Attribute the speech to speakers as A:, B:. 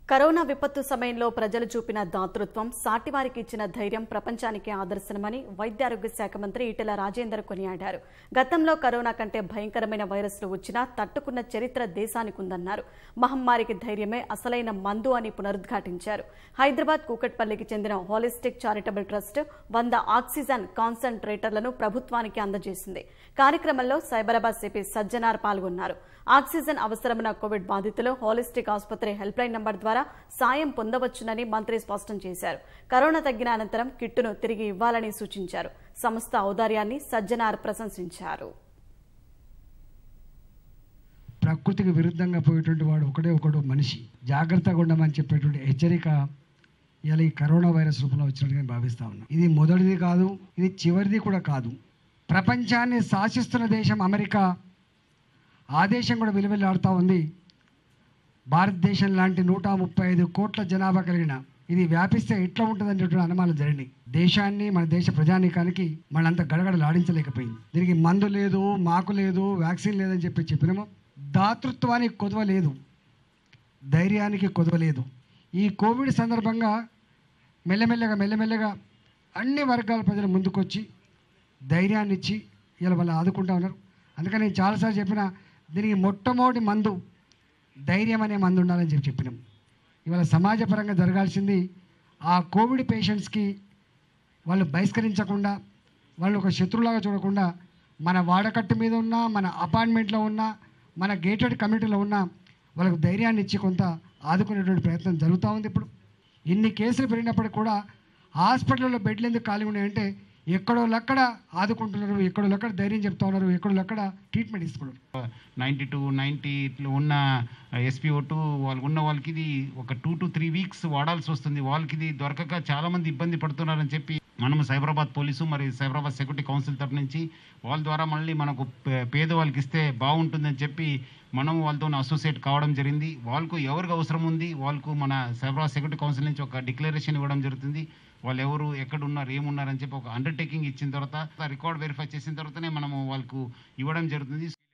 A: corona విపత్తు సమయంలో ప్రజలు చూపిన దాతృత్వం సాటివారికి ఇచ్చిన ధైర్యం ప్రపంచానికి ఆదర్శనమని వైద్య ఆరోగ్య శాఖ మంత్రి ఈటెల రాజేందర్ కొనియాడారు గతంలో కరోనా కంటే భయంకరమైన వైరస్లు వచ్చినా తట్టుకున్న చరిత్ర దేశానికి ఉందన్నారు మహమ్మారికి ధైర్యమే అసలైన మందు అని పునరుద్ఘాటించారు హైదరాబాద్ కూకట్పల్లికి చెందిన హోలిస్టిక్ చారిటబుల్ ట్రస్ట్ వంద ఆక్సిజన్ కాన్సంట్రేటర్లను ప్రభుత్వానికి అందజేసింది కార్యక్రమంలో సైబరాబాద్ సిపి సజ్జనార్ పాల్గొన్నారు ఆక్సిజన్ అవసరమైన కోవిడ్ బాధితులు హోలిస్టిక్ ఆసుపత్రి హెల్ప్ లైన్ నంబర్ ద్వారా సాయం పొందవచ్చునని మంత్రి స్పష్టం చేశారు కరోనా తగ్గిన అనంతరం కిట్టును తిరిగి ఇవ్వాలని సూచించారు సంస్థ ఔదార్యాన్ని సజ్జనార్ ప్రశంసించారు
B: ప్రకృతికి విరుద్ధంగా పోయేటువంటి వాడు ఒకడే ఒకడు మనిషి జాగ్రత్తగా ఉండమని చెప్పేటువంటి హెచ్చరిక ఇలా ఈ కరోనా వైరస్ రూపంలో వచ్చినట్టుగా నేను భావిస్తా ఉన్నా ఇది మొదటిది కాదు ఇది చివరిది కూడా కాదు ప్రపంచాన్ని శాసిస్తున్న దేశం అమెరికా ఆ దేశం కూడా విలువెల్లాడుతూ ఉంది భారతదేశం లాంటి నూట ముప్పై ఐదు కోట్ల జనాభా కలిగిన ఇది వ్యాపిస్తే ఎట్లా ఉంటుందనేటువంటి అనుమానాలు జరిగినాయి దేశాన్ని మన దేశ ప్రజానీకానికి మనంతా గడగడలాడించలేకపోయింది దీనికి మందు లేదు మాకు లేదు వ్యాక్సిన్ లేదని చెప్పి చెప్పినాము దాతృత్వానికి కొదవ లేదు ధైర్యానికి కొదవ లేదు ఈ కోవిడ్ సందర్భంగా మెల్లమెల్లగా మెల్లమెల్లగా అన్ని వర్గాల ప్రజలు ముందుకొచ్చి ధైర్యాన్ని ఇచ్చి ఇలా వాళ్ళు ఆదుకుంటా ఉన్నారు అందుకని నేను చాలాసార్లు చెప్పిన దీనికి మొట్టమొదటి మందు ధైర్యం అనే మందు ఉండాలని చెప్పి చెప్పినాం ఇవాళ సమాజపరంగా జరగాల్సింది ఆ కోవిడ్ పేషెంట్స్కి వాళ్ళు బహిష్కరించకుండా వాళ్ళు ఒక శత్రువులాగా చూడకుండా మన వాడకట్టు మీద ఉన్న మన అపార్ట్మెంట్లో ఉన్న మన గేటెడ్ కమ్యూనిటీలో ఉన్న వాళ్ళకు ధైర్యాన్ని ఇచ్చి కొంత ఆదుకునేటువంటి ప్రయత్నం జరుగుతూ ఉంది ఇప్పుడు ఇన్ని కేసులు పెరిగినప్పటికీ కూడా హాస్పిటల్లో బెడ్లు ఎందుకు ఖాళీ ఉన్నాయంటే ఎక్కడో లక్కడ ఆదుకుంటున్నారు ఎక్కడో లక్కడ ధైర్యం చెప్తా ఉన్నారు ఎక్కడో లక్కడ ట్రీట్మెంట్ ఇస్తున్నారు
C: నైంటీ టు నైంటీ ఉన్న ఎస్పీఓ టూ వాళ్ళు ఉన్న వాళ్ళకి ఇది ఒక టూ టు త్రీ వీక్స్ వాడాల్సి వస్తుంది వాళ్ళకి ఇది దొరకక చాలా మంది ఇబ్బంది పడుతున్నారని చెప్పి మనం సైబరాబాద్ పోలీసు మరి సైబరాబాద్ సెక్యూరిటీ కౌన్సిల్ తరపు నుంచి వాళ్ళ ద్వారా మళ్ళీ మనకు పే- పేదవాళ్ళకి ఇస్తే బాగుంటుందని చెప్పి మనం వాళ్ళతో అసోసియేట్ కావడం జరిగింది వాళ్ళకు ఎవరికి అవసరం ఉంది వాళ్ళకు మన సైబరాబాద్ సెక్యూరిటీ కౌన్సిల్ నుంచి ఒక డిక్లరేషన్ ఇవ్వడం జరుగుతుంది వాళ్ళు ఎవరు ఎక్కడ ఉన్నారు ఏమున్నారని చెప్పి ఒక అండర్టేకింగ్ ఇచ్చిన తర్వాత రికార్డ్ వెరిఫై చేసిన తర్వాతనే మనము వాళ్ళకు ఇవ్వడం జరుగుతుంది